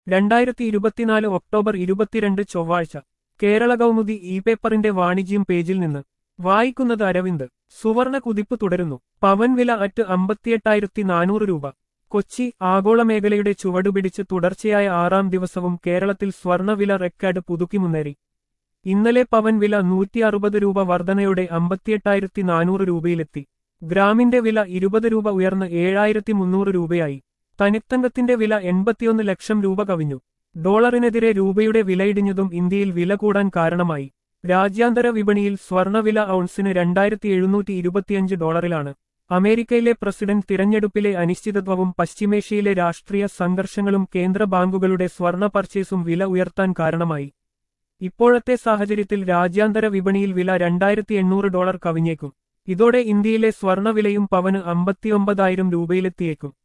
രണ്ടായിരത്തി ഇരുപത്തിനാല് ഒക്ടോബർ ഇരുപത്തിരണ്ട് ചൊവ്വാഴ്ച കേരള കൗമുദി ഇ പേപ്പറിന്റെ വാണിജ്യം പേജിൽ നിന്ന് വായിക്കുന്നത് അരവിന്ദ് സുവർണ കുതിപ്പ് തുടരുന്നു പവൻ വില അറ്റ് അമ്പത്തിയെട്ടായിരത്തി നാനൂറ് രൂപ കൊച്ചി ആഗോള മേഖലയുടെ ചുവടുപിടിച്ച് തുടർച്ചയായ ആറാം ദിവസവും കേരളത്തിൽ സ്വർണവില റെക്കോർഡ് പുതുക്കി മുന്നേറി ഇന്നലെ പവൻ വില നൂറ്റി അറുപത് രൂപ വർധനയോടെ അമ്പത്തിയെട്ടായിരത്തി നാനൂറ് രൂപയിലെത്തി ഗ്രാമിന്റെ വില ഇരുപത് രൂപ ഉയർന്ന് ഏഴായിരത്തി മുന്നൂറ് രൂപയായി തനിത്തങ്കത്തിന്റെ വില എൺപത്തിയൊന്ന് ലക്ഷം രൂപ കവിഞ്ഞു ഡോളറിനെതിരെ രൂപയുടെ വിലയിടിഞ്ഞതും ഇന്ത്യയിൽ വില കൂടാൻ കാരണമായി രാജ്യാന്തര വിപണിയിൽ സ്വർണവില ഔൺസിന് രണ്ടായിരത്തി എഴുന്നൂറ്റി ഇരുപത്തിയഞ്ച് ഡോളറിലാണ് അമേരിക്കയിലെ പ്രസിഡന്റ് തിരഞ്ഞെടുപ്പിലെ അനിശ്ചിതത്വവും പശ്ചിമേഷ്യയിലെ രാഷ്ട്രീയ സംഘർഷങ്ങളും കേന്ദ്ര ബാങ്കുകളുടെ സ്വർണ പർച്ചേസും വില ഉയർത്താൻ കാരണമായി ഇപ്പോഴത്തെ സാഹചര്യത്തിൽ രാജ്യാന്തര വിപണിയിൽ വില രണ്ടായിരത്തി എണ്ണൂറ് ഡോളർ കവിഞ്ഞേക്കും ഇതോടെ ഇന്ത്യയിലെ സ്വർണവിലയും പവന് അമ്പത്തിയൊമ്പതായിരം രൂപയിലെത്തിയേക്കും